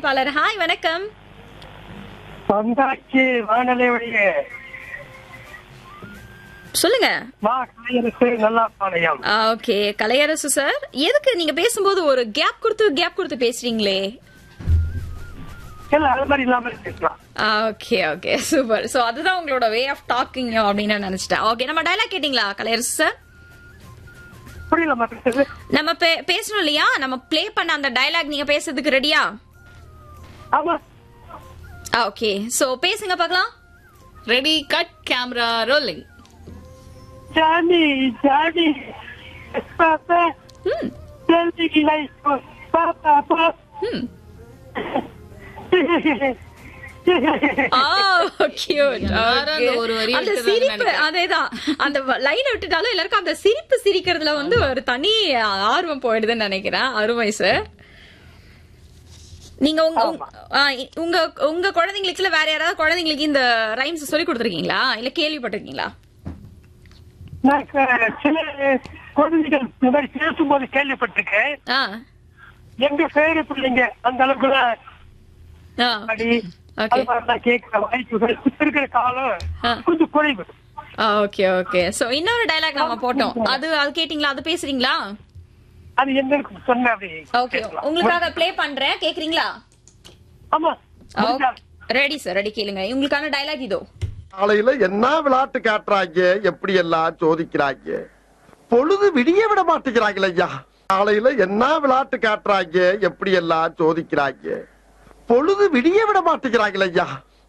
அறிவிப்பாளர் ஹாய் வணக்கம் வந்தாச்சு வானலையுடைய சொல்லுங்க மா காயரசு நல்லா பாளையம் ஓகே கலையரசு சார் எதுக்கு நீங்க பேசும்போது ஒரு கேப் கொடுத்து கேப் கொடுத்து பேசுறீங்களே இல்ல அது மாதிரி இல்லாம பேசலாம் ஓகே ஓகே சூப்பர் சோ அதுதான் உங்களோட வே ஆஃப் டாக்கிங் அப்படின்னு நான் நினைச்சிட்டேன் ஓகே நம்ம டயலாக் கேட்டிங்களா கலையரசு சார் புரியல பேசுறது நம்ம பே- பேசணும் இல்லையா நம்ம ப்ளே பண்ண அந்த டயலாக் நீங்க பேசுறதுக்கு ரெடியா ஆமா ஓகே சோ பேசுங்க பார்க்கலாம் ready cut camera rolling Johnny Johnny papa ம் ஜல்தி லைஃப் பாப்பா பா ம் கியூட் எல்லாரும் அந்த ஒரு வரி அந்த விட்டுதான்னு சிரிப்பு நினைக்கிறேன். அதேதான் அந்த லைன் விட்டுட்டாலும் எல்லாருக்கும் அந்த சிரிப்பு சிரிக்கிறதுல வந்து ஒரு தனி ஆர்வம் போயிடுதுன்னு நினைக்கிறேன் அருமை சார் நீங்க உங்க உங்க- ஆ, உங்க உங்க குழந்தைங்களுக்கு இல்ல வேற யாராவது குழந்தைங்களுக்கு இந்த ரைம்ஸ் சொல்லி கொடுத்துருக்கீங்களா இல்ல கேள்விப்பட்டிருக்கீங்களா நான் க- சில குழந்தைகள் இந்த மாதிரி பேசும்போது கேள்விப்பட்டிருக்கேன் ஆ எங்க பேரு பிள்ளைங்க அந்த அளவுக்கு ஆ அடி ஓகே அது மாதிரி தான் கேட்கிற வாய்ப்புகள் இப்ப இருக்கிற காலம் ஆ. கொஞ்சம் குறைவு ஓகே ஓகே சோ இன்னொரு டயலாக் நம்ம போட்டோம் அது அது கேட்டிங்களா அது பேசுறீங்களா அது எங்களுக்கு சொன்ன அப்படி ஓகே பேசலாம். உங்களுக்காக ப்ளே பண்றேன் கேக்குறீங்களா ஆமா முடிஞ்சா. ரெடி சார் ரெடி கேளுங்க உங்களுக்கான டயலாக் இதோ காலையில என்ன விளையாட்டு காட்டுறாங்க எப்படி எல்லாம் சோதிக்கிறாங்க பொழுது விடிய விட மாட்டேங்கிறாங்களே ஐயா காலையில என்ன விளையாட்டு காட்டுறாங்க எப்படி எல்லாம் சோதிக்கிறாங்க பொழுது விடிய விட மாட்டேங்கிறாங்களே ஐயா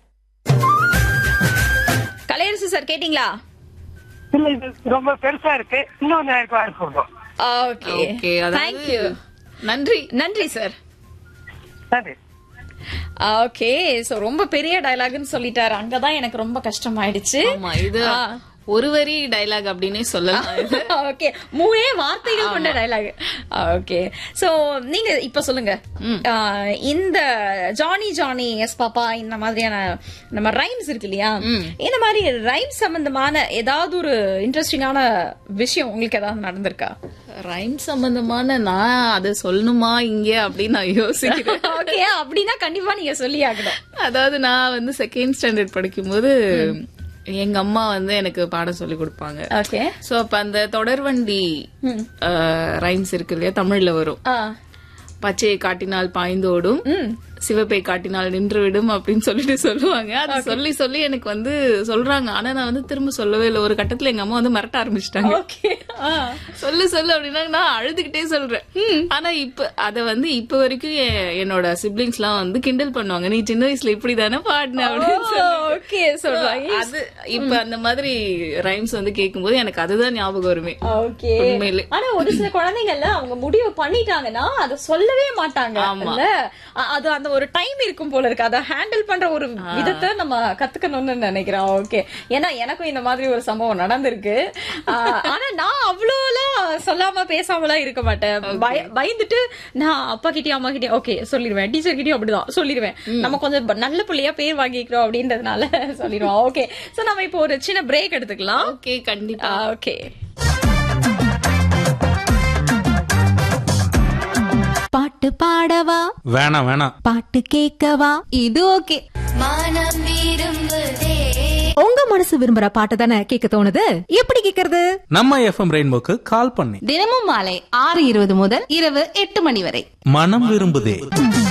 கலையரசு சார் கேட்டிங்களா இல்ல இது ரொம்ப பெருசா இருக்கு இன்னொன்னு எனக்கு வாய்ப்பு கொடுக்கும் ஓகே ஓகே தேங்க் யூ நன்றி நன்றி சார் நன்றி ஓகே சோ ரொம்ப பெரிய டயலாக்னு சொல்லிட்டாரு அங்கதான் எனக்கு ரொம்ப கஷ்டமாயிடுச்சு ஆமா இது ஆ. ஒரு வரி டைலாக் அப்படின்னே சொல்லலாம் இது. ஓகே மூணே வார்த்தைகள் கொண்ட டயலாக் ஓகே சோ நீங்க இப்ப சொல்லுங்க ஆ, இந்த ஜானி ஜானி எஸ் பாப்பா இந்த மாதிரியான நம்ம ரைம்ஸ் இருக்கு இல்லையா இந்த மாதிரி ரைம் சம்பந்தமான ஏதாவது ஒரு இன்ட்ரெஸ்டிங்கான விஷயம் உங்களுக்கு ஏதாவது நடந்திருக்கா ரைம் சம்பந்தமான நான் அதை சொல்லணுமா இங்க அப்படின்னு நான் யோசிக்கிறேன் ஓகே அப்படின்னா கண்டிப்பா நீங்க சொல்லி ஆகணும் அதாவது நான் வந்து செகண்ட் ஸ்டாண்டர்ட் படிக்கும்போது எங்க அம்மா வந்து எனக்கு பாடம் சொல்லி கொடுப்பாங்க ஓகே சோ அப்ப அந்த தொடர்வண்டி ரைம்ஸ் இருக்கு இல்லையா தமிழ்ல வரும் ஆ பச்சையை காட்டினால் பாய்ந்தோடும் ம் சிவப்பை காட்டினால் நின்று விடும் அப்படின்னு சொல்லிட்டு சொல்லுவாங்க அது சொல்லி சொல்லி எனக்கு வந்து சொல்றாங்க ஆனா நான் வந்து திரும்ப சொல்லவே இல்லை ஒரு கட்டத்துல எங்க அம்மா வந்து மிரட்ட ஆரம்பிச்சிட்டாங்க ஓகே ஆ சொல்லு சொல்லு அப்படின்னா நான் அழுதுகிட்டே சொல்றேன் ஆனா இப்ப அத வந்து இப்ப வரைக்கும் எ- என்னோட சிப்ளிங்ஸ் எல்லாம் வந்து கிண்டல் பண்ணுவாங்க நீ சின்ன வயசுல இப்படி தானே பாடின அப்படின்னு சொல்லி ஓகே சொல்றாங்க அது இப்ப அந்த மாதிரி ரைம்ஸ் வந்து கேட்கும்போது எனக்கு அதுதான் ஞாபகம் வருமே ஓகே உண்மையிலே. ஆனா ஒரு சில குழந்தைங்கல்ல அவங்க முடிவு பண்ணிட்டாங்கன்னா அத சொல்லவே மாட்டாங்க ஆமா. இல்ல அ- அது அந்த ஒரு டைம் இருக்கும் போல இருக்கு அத ஹேண்டில் பண்ற ஒரு விதத்தை நம்ம கத்துக்கணும்னு நினைக்கிறேன் ஓகே ஏன்னா எனக்கும் இந்த மாதிரி ஒரு சம்பவம் நடந்திருக்கு ஆ, ஆனா நான் அவ்வளோலாம் சொல்லாம பேசாமலாம் இருக்க மாட்டேன் பய- பயந்துட்டு நான் அப்பா கிட்டயும் அம்மா கிட்டயும் ஓகே சொல்லிடுவேன் டீச்சர் கிட்டயும் அப்படிதான் சொல்லிடுவேன் நம்ம கொஞ்சம் ப- நல்ல பிள்ளையா பேர் வாங்கிக்கிறோம் அப்படின்றதுனால சொல்லிடுவோம் ஓகே சோ நம்ம இப்போ ஒரு சின்ன பிரேக் எடுத்துக்கலாம் ஓகே கண்டிப்பா ஓகே பாட்டு பாடவா வேணாம் வேணாம் பாட்டு கேட்கவா இது ஓகே மனம் விரும்புதே உங்க மனசு விரும்புற பாட்டு தானே கேட்க தோணுது எப்படி கேக்குறது நம்ம எஃப்எம் ரெயின்போக்கு கால் பண்ணி தினமும் மாலை ஆறு இருபது முதல் இரவு எட்டு மணி வரை மனம் விரும்புதே